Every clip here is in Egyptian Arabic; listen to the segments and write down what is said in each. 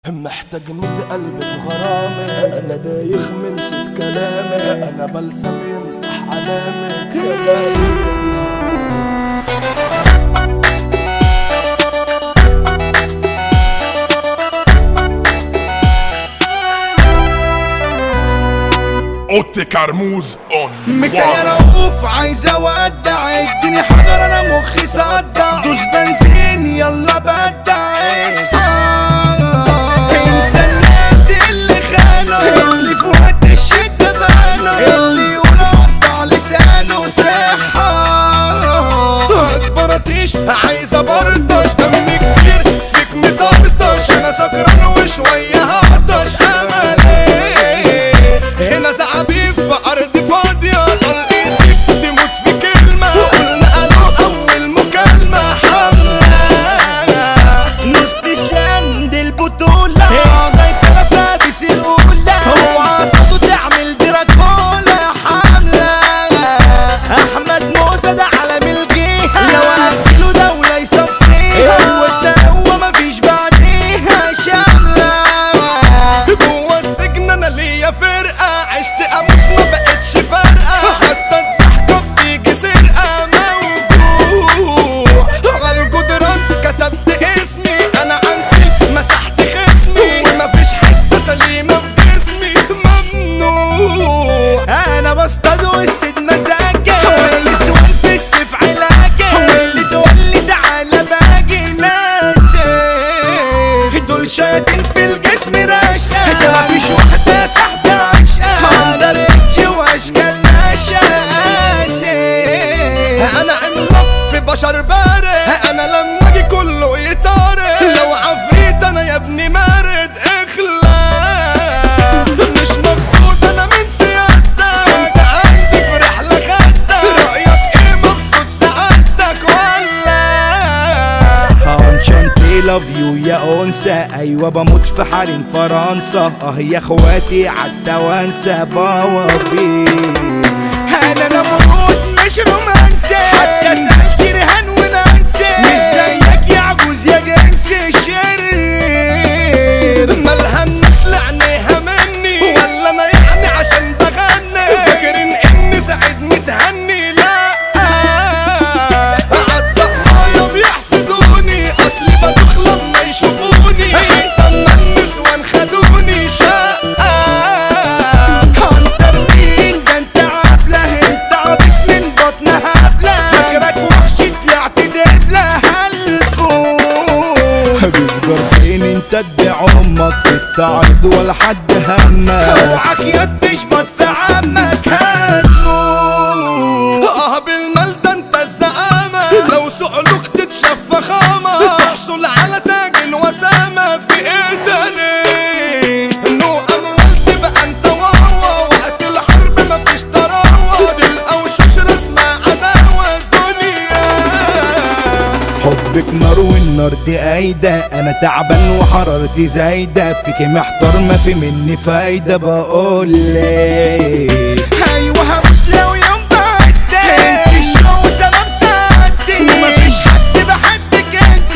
محتاج ميت قلب في غرامك انا دايخ من صوت كلامك انا بلسم يمسح علامك يا غالي اوتي كرموز اون مسايا رؤوف عايزة اودع اديني حجر انا مخي صدع دوس بنزين يلا بدع اصحى انسى الناس اللي خانوا اللي في وقت الشدة بانوا اللي يقول اقطع لسانه صحة اكبرتيش عايزة برطش دمي كتير فيك مطرطش انا سكران وشوية هعطش املي هنا زعبيب في ارض فاضية طلقيسي تموت في كلمة قلنا الو اول مكالمة حملة نص اسلام دي البطولة السيطرة فابس الاولى اوعى صوته تعمل دراكولا حملة احمد موسى ده علم الجيهة لو اكله دولة يصفيها هو ده هو مفيش بعديها شاملة جوه السجن انا ليا فرقة عشت اموت ما بقتش فارقة حتى الضحكة بتيجي سرقة موجوع على الجدران كتبت اسمي انا عندي مسحت خصمي ومفيش حتة سليمة في جسمي ممنوع انا بصطاد والسيد مزاجي والسوق في السيف علاجي واللي تقول لي تعالى باجي ناسي دول شياطين في الجسم راشا ده مفيش واحدة صاحبة عشقة هقدر اتشي واشكال ناشا انا عملاق في بشر بارد انا لما اجي كله يطارد لو عفريت انا يا ابني مارد اخلع مش مخطوط انا من سيادتك كنت عندي في رحلة خدك رأيك ايه مبسوط سعادتك ولا انشانتي لاف يو يا انثى ايوه بموت في حريم فرنسا اه يا اخواتي عدى وانسى بوابي انا نمرود مش رومانسي حتى سألت رهان ونانسي مش زيك يا عجوز يا جنسي شرير مالها الناس لعنيها مني ولا انا يعني عشان بغني فاكرين اني سعيد متهني لا عالطقايا بيحسدوني اصلي بدوخ لما يشوفوني حتى اما النسوان خدوني شقة هنتر مين ده انت عبلة انت عبيط من بطن هبلة فاكرك وحش طلعت دبلة هلفوت بسجارتين انت ادعي امك في التعرض ولا حد همك اوعك يا تشبط في عمك هتموت اه بالمال ده انت الزعامة لو سؤلك تتشاف فخامة تحصل على تاج الوسامة في ايه تاني نو اموال تبقى انت واوا وقت الحرب مفيش تراوة تلقى وشوش رسمة عداوة دنيا حبك نار والنار دي قايدة انا تعبان وحرارتي زايدة فيك محتار ما في مني فايدة بقولك ايوه هموت لو يوم بعدت انت الشو سبب سعادتي ومفيش حد بحبك انت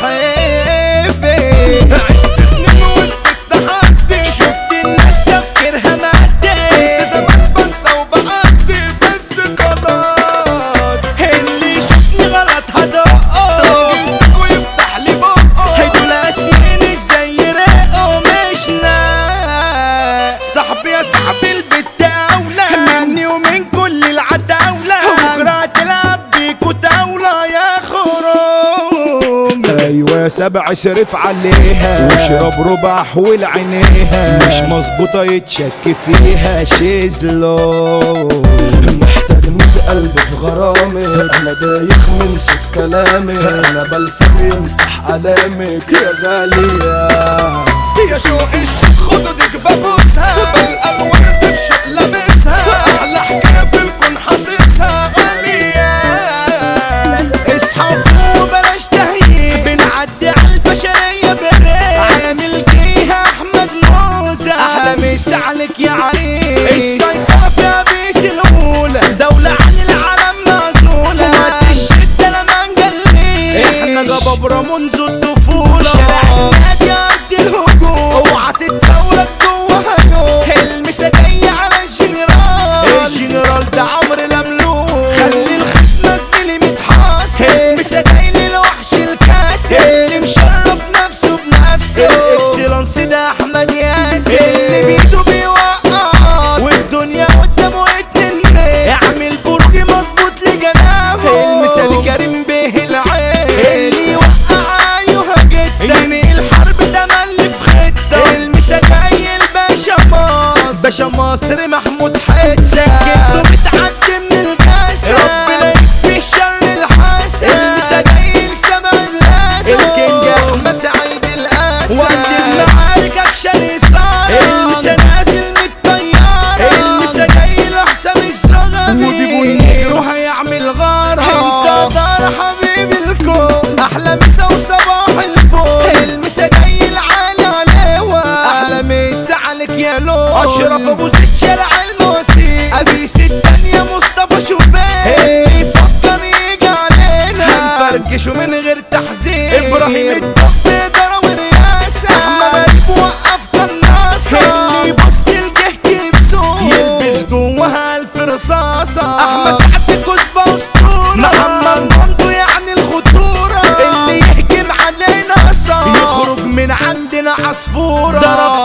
بحبك عشت سنين وسط التحدي شفت الناس تفكيرها مادي كنت زمان بنسى وبعدي بس خلاص اللي يشوفني غلط هدقه ويفتح لي بقه هيقول اسميني زي رقه مش ناس صاحبي يا صاحبي البت اولى مني ومن كل العتاولة بكره هتلعب بيكو طاولة يا خروم ايوه يا سبع شرف عليها واشرب ربع حول عينيها مش مظبوطة يتشك فيها شيزلو محتاج ميت قلب في غرامك انا دايخ من صوت كلامك انا بلسم يمسح علامك يا غالية يا شوق الشوق خدودك ببوسها بلقى الورد بشوق لابسها احلى حكايه في الكون حاسسها غاليه اصحى وفوق بلاش تهيئ بنعدي على البشريه بريء عامل جيها احمد موسى احلى مسا عليك يا عريس السيطره فيها بيس الاولى دوله عن العالم معزوله وقت الشده لما نجليش احنا جبابره منذ الطفوله شارع النادي قد الاكسلانس ده احمد ياسر اللي بيده بيوقع والدنيا قدامه اتنين اعمل برج مظبوط لجنابه المثال كريم به العين اللي يوقع ايوه جدا ينقل الحرب ده ملي في خطه المثال جاي الباشا مصر باشا مصر محمود حسن سكته بتعدي من الجسد ربنا يكفي شر الحسد المثال جاي لسما النادي الكينج احمد سعيد الاسد وقت المعارك اكشن يصار المثال نازل من الطياره المثال جاي لحسام الصغر وبيقول نجرو هيعمل غارة انت دار حبيب الكون احلى مسا وصباح الفول المسا جاي العالي عليوة احلى مسا عليك يا لون اشرف ابو زيد شارع المواسيق ابيس الدنيا مصطفى شوبان اللي يفكر يجي علينا هنفركشه من غير تحذير ابراهيم الدب ضرب ورياسة احمد غريب وقف قناصة اللي يبص لجهتي بسوق يلبس جواها الف رصاصة احمد سعد كزبة اسطورة محمد مندو يعني الخطورة اللي يهجم علينا صار يخرج من عندنا عصفورة ضرب